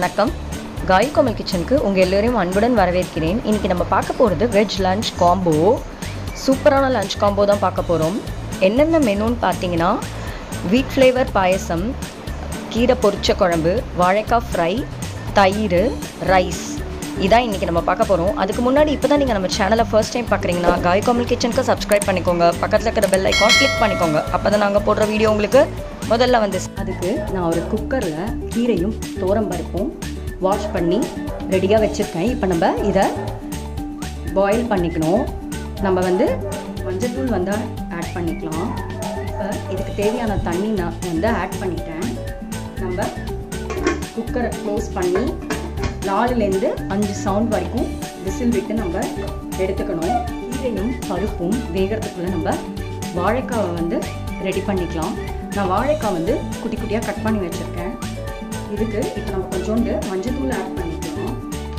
வணக்கம் காய் கோமல் கிச்சனுக்கு உங்கள் எல்லோரையும் அன்புடன் வரவேற்கிறேன் இன்றைக்கி நம்ம பார்க்க போகிறது வெஜ் லஞ்ச் காம்போ சூப்பரான லஞ்ச் காம்போ தான் பார்க்க போகிறோம் என்னென்ன மெனுன்னு பார்த்தீங்கன்னா வீட் ஃப்ளேவர் பாயசம் கீரை பொரிச்ச குழம்பு வாழைக்காய் ஃப்ரை தயிர் ரைஸ் இதான் இன்றைக்கி நம்ம பார்க்க போகிறோம் அதுக்கு முன்னாடி இப்போ தான் நீங்கள் நம்ம சேனலை ஃபர்ஸ்ட் டைம் பார்க்குறீங்கன்னா காய் கோமல் கிச்சனுக்கு சப்ஸ்கிரைப் பண்ணிக்கோங்க பக்கத்தில் இருக்கிற பெல் ஐக்கான் கிளிக் பண்ணிக்கோங்க அப்போ தான் நாங்கள் போடுற வீடியோ உங்களுக்கு முதல்ல வந்து அதுக்கு நான் ஒரு குக்கரில் கீரையும் தோரம் பருப்பும் வாஷ் பண்ணி ரெடியாக வச்சுருக்கேன் இப்போ நம்ம இதை பாயில் பண்ணிக்கணும் நம்ம வந்து மஞ்சத்தூள் வந்து ஆட் பண்ணிக்கலாம் இப்போ இதுக்கு தேவையான தண்ணி நான் வந்து ஆட் பண்ணிட்டேன் நம்ம குக்கரை க்ளோஸ் பண்ணி நாலுலேருந்து அஞ்சு சவுண்ட் வரைக்கும் விசில் விட்டு நம்ம எடுத்துக்கணும் கீரையும் பருப்பும் வேகிறதுக்குள்ளே நம்ம வாழைக்காவை வந்து ரெடி பண்ணிக்கலாம் நான் வாழைக்காய் வந்து குட்டி குட்டியாக கட் பண்ணி வச்சுருக்கேன் இதுக்கு இப்போ நம்ம கொஞ்சோண்டு மஞ்சத்தூள் ஆட் பண்ணிக்கலாம்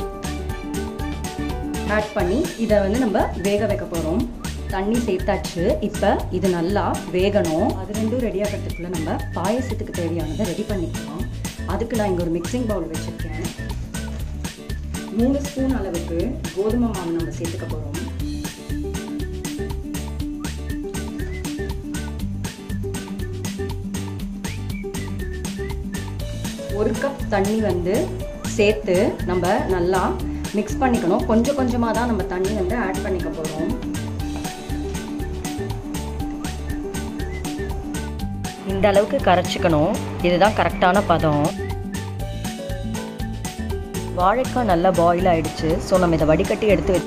ஆட் பண்ணி இதை வந்து நம்ம வேக வைக்க போகிறோம் தண்ணி சேர்த்தாச்சு இப்போ இது நல்லா வேகணும் அது ரெண்டும் ரெடி ஆகிறதுக்குள்ளே நம்ம பாயசத்துக்கு தேவையானதை ரெடி பண்ணிக்கலாம் அதுக்கு நான் இங்கே ஒரு மிக்சிங் பவுல் வச்சுருக்கேன் மூணு ஸ்பூன் அளவுக்கு கோதுமை மாவு நம்ம சேர்த்துக்க போகிறோம் ஒரு கப் தண்ணி வந்து சேர்த்து நம்ம நல்லா மிக்ஸ் பண்ணிக்கணும் கொஞ்சம் கொஞ்சமாக தான் நம்ம தண்ணி வந்து ஆட் பண்ணிக்க போகிறோம் இந்த அளவுக்கு கரைச்சிக்கணும் இதுதான் கரெக்டான பதம் வாழைக்காய் நல்லா பாயில் ஆயிடுச்சு ஸோ நம்ம இதை வடிகட்டி எடுத்து வச்சு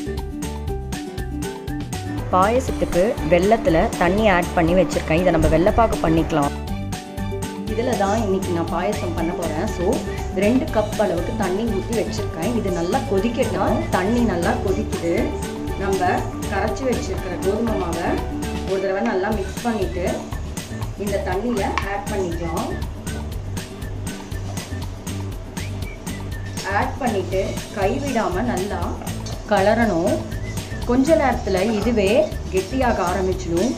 பாயசத்துக்கு வெள்ளத்தில் தண்ணி ஆட் பண்ணி வச்சுருக்கேன் இதை நம்ம வெள்ளைப்பாக்கு பண்ணிக்கலாம் இதில் தான் இன்றைக்கி நான் பாயசம் பண்ண போகிறேன் ஸோ ரெண்டு கப் அளவுக்கு தண்ணி ஊற்றி வச்சுருக்கேன் இது நல்லா கொதிக்கட்டும் தண்ணி நல்லா கொதிக்குது நம்ம கரைச்சி வச்சுருக்கிற கோதுமை மாவை ஒரு தடவை நல்லா மிக்ஸ் பண்ணிவிட்டு இந்த தண்ணியில் ஆட் பண்ணிக்கலாம் ஆட் பண்ணிவிட்டு கைவிடாமல் நல்லா கலரணும் கொஞ்ச நேரத்தில் இதுவே கெட்டியாக ஆரம்பிச்சிடும்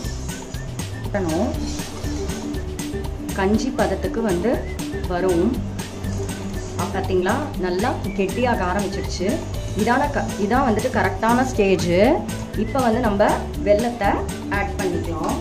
கஞ்சி பதத்துக்கு வந்து வரும் பார்த்தீங்களா நல்லா கெட்டியாக ஆரம்பிச்சிடுச்சு இதான க இதான் வந்துட்டு கரெக்டான ஸ்டேஜு இப்போ வந்து நம்ம வெள்ளத்தை ஆட் பண்ணிக்கலாம்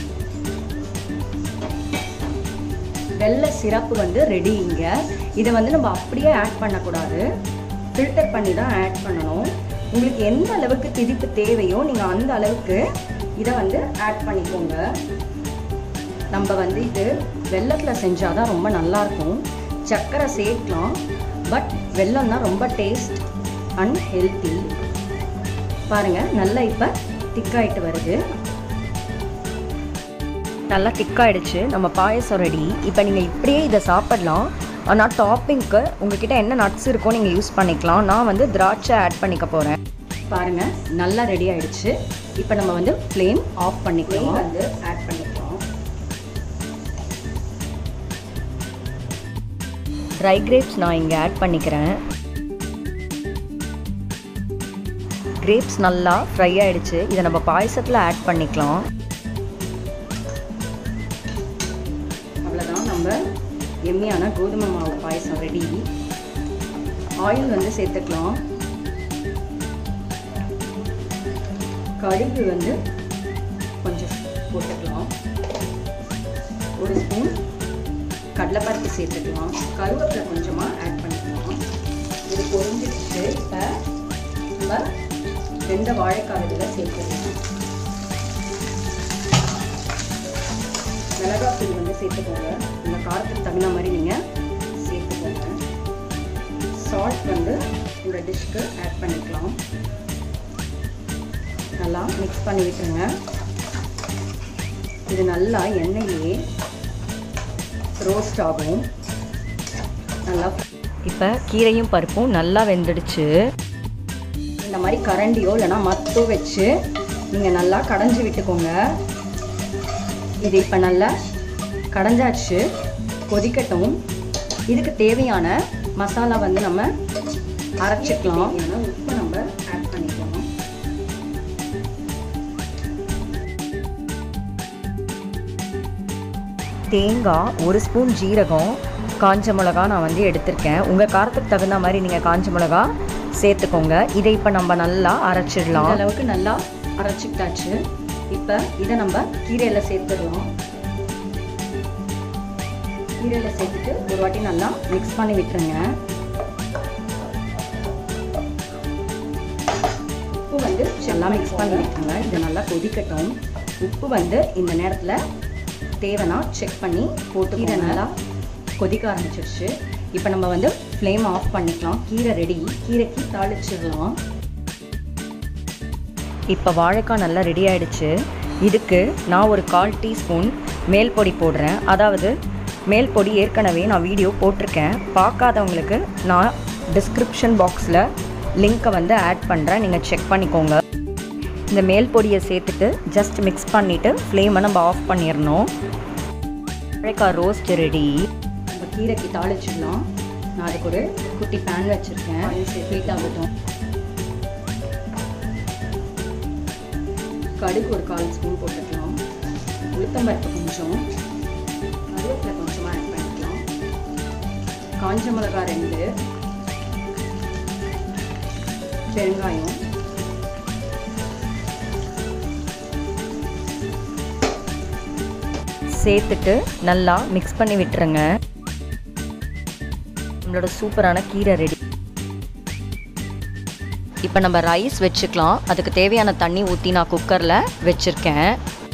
வெள்ளை சிரப்பு வந்து ரெடி இங்கே இதை வந்து நம்ம அப்படியே ஆட் பண்ணக்கூடாது ஃபில்டர் பண்ணி தான் ஆட் பண்ணணும் உங்களுக்கு எந்த அளவுக்கு திதிப்பு தேவையோ நீங்கள் அந்த அளவுக்கு இதை வந்து ஆட் பண்ணிக்கோங்க நம்ம வந்து இது வெள்ளத்தில் செஞ்சால் தான் ரொம்ப நல்லாயிருக்கும் சர்க்கரை சேர்க்கலாம் பட் வெள்ளம் தான் ரொம்ப டேஸ்ட் அண்ட் ஹெல்த்தி பாருங்கள் நல்லா இப்போ திக்காயிட்டு வருது நல்லா திக்காயிடுச்சு நம்ம பாயசம் ரெடி இப்போ நீங்கள் இப்படியே இதை சாப்பிடலாம் ஆனால் டாப்பிங்க்கு உங்ககிட்ட என்ன நட்ஸ் இருக்கோ நீங்கள் யூஸ் பண்ணிக்கலாம் நான் வந்து திராட்சை ஆட் பண்ணிக்க போகிறேன் பாருங்கள் நல்லா ரெடி ஆயிடுச்சு இப்போ நம்ம வந்து ஃப்ளேம் ஆஃப் பண்ணிக்கலாம் வந்து ஆட் பண்ணிக்கலாம் ட்ரை கிரேப்ஸ் நான் இங்கே ஆட் பண்ணிக்கிறேன் கிரேப்ஸ் நல்லா ஃப்ரை ஆகிடுச்சு இதை நம்ம பாயசத்தில் ஆட் பண்ணிக்கலாம் அவ்வளோதான் நம்ம எம்மியான கோதுமை மாவு பாயசம் ரெடி ஆயில் வந்து சேர்த்துக்கலாம் கடுகு வந்து கொஞ்சம் போட்டுக்கலாம் ஒரு ஸ்பூன் கடலைப்பருப்பு சேர்த்துக்கலாம் கருவேப்பிலை கொஞ்சமாக ஆட் பண்ணிக்கலாம் இது பொரிஞ்சிடுச்சு இப்போ நம்ம வெந்த வாழைக்காய் இதில் சேர்த்துக்கலாம் மிளகாத்தூள் வந்து சேர்த்துக்கோங்க உங்கள் காரத்துக்கு தகுந்த மாதிரி நீங்கள் சேர்த்துக்கோங்க சால்ட் வந்து உங்களோட டிஷ்க்கு ஆட் பண்ணிக்கலாம் நல்லா மிக்ஸ் பண்ணி விட்டுருங்க இது நல்லா எண்ணெயிலே ரோஸ்ட் ஆகும் நல்லா இப்போ கீரையும் பருப்பும் நல்லா வெந்துடுச்சு இந்த மாதிரி கரண்டியோ இல்லைனா மத்தோ வச்சு நீங்கள் நல்லா கடைஞ்சி விட்டுக்கோங்க இது இப்போ நல்லா கடைஞ்சாச்சு கொதிக்கட்டும் இதுக்கு தேவையான மசாலா வந்து நம்ம அரைச்சிக்கலாம் உப்பு நம்ம ஆட் பண்ணிக்கலாம் தேங்காய் ஒரு ஸ்பூன் ஜீரகம் காஞ்ச மிளகா நான் வந்து எடுத்திருக்கேன் உங்கள் காரத்துக்கு தகுந்த மாதிரி நீங்கள் காஞ்ச மிளகா சேர்த்துக்கோங்க இதை இப்போ நம்ம நல்லா அரைச்சிடலாம் இந்த அளவுக்கு நல்லா அரைச்சிக்கிட்டாச்சு இப்போ இதை நம்ம கீரையில் சேர்த்துடலாம் கீரையில் சேர்த்துட்டு ஒரு வாட்டி நல்லா மிக்ஸ் பண்ணி விட்டுருங்க உப்பு வந்து நல்லா மிக்ஸ் பண்ணி விட்டுருங்க இது நல்லா கொதிக்கட்டும் உப்பு வந்து இந்த நேரத்தில் தேவைன்னா செக் பண்ணி போட்டு கீரை நல்லா கொதிக்க ஆரம்பிச்சிருச்சு இப்போ நம்ம வந்து ஃப்ளேம் ஆஃப் பண்ணிக்கலாம் கீரை ரெடி கீரைக்கு தாளிச்சிடலாம் இப்போ வாழைக்காய் நல்லா ரெடி ஆயிடுச்சு இதுக்கு நான் ஒரு கால் டீஸ்பூன் மேல் பொடி போடுறேன் அதாவது மேல் பொடி ஏற்கனவே நான் வீடியோ போட்டிருக்கேன் பார்க்காதவங்களுக்கு நான் டிஸ்கிரிப்ஷன் பாக்ஸில் லிங்க்கை வந்து ஆட் பண்ணுறேன் நீங்கள் செக் பண்ணிக்கோங்க இந்த மேல் பொடியை சேர்த்துட்டு ஜஸ்ட் மிக்ஸ் பண்ணிவிட்டு ஃப்ளேமை நம்ம ஆஃப் பண்ணிடணும் வாழைக்காய் ரோஸ்ட் ரெடி நம்ம கீரைக்கு தாளிச்சிடலாம் நான் அதுக்கு ஒரு குட்டி பேன் வச்சுருக்கேன் ஹீட் ஆகட்டும் கடுகு ஒரு கால் ஸ்பூன் போட்டுக்கலாம் உளுத்தம்பருப்பு கொஞ்சம் கருவேப்பிலை கொஞ்சமாக ஆட் பண்ணிக்கலாம் காஞ்ச மிளகாய் ரெண்டு பெருங்காயம் சேர்த்துட்டு நல்லா மிக்ஸ் பண்ணி விட்டுருங்க நம்மளோட சூப்பரான கீரை ரெடி இப்போ நம்ம ரைஸ் வச்சுக்கலாம் அதுக்கு தேவையான தண்ணி ஊற்றி நான் குக்கரில் வச்சுருக்கேன்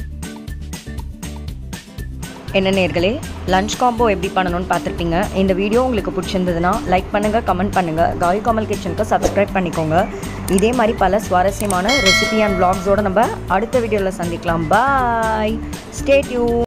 என்ன நேர்களே லஞ்ச் காம்போ எப்படி பண்ணணும்னு பார்த்துருப்பீங்க இந்த வீடியோ உங்களுக்கு பிடிச்சிருந்ததுன்னா லைக் பண்ணுங்கள் கமெண்ட் பண்ணுங்கள் காய் கமல் கிச்சனுக்கு சப்ஸ்கிரைப் பண்ணிக்கோங்க இதே மாதிரி பல சுவாரஸ்யமான ரெசிபி அண்ட் பிளாக்ஸோடு நம்ம அடுத்த வீடியோவில் சந்திக்கலாம் பாய் ஸ்டே டியூ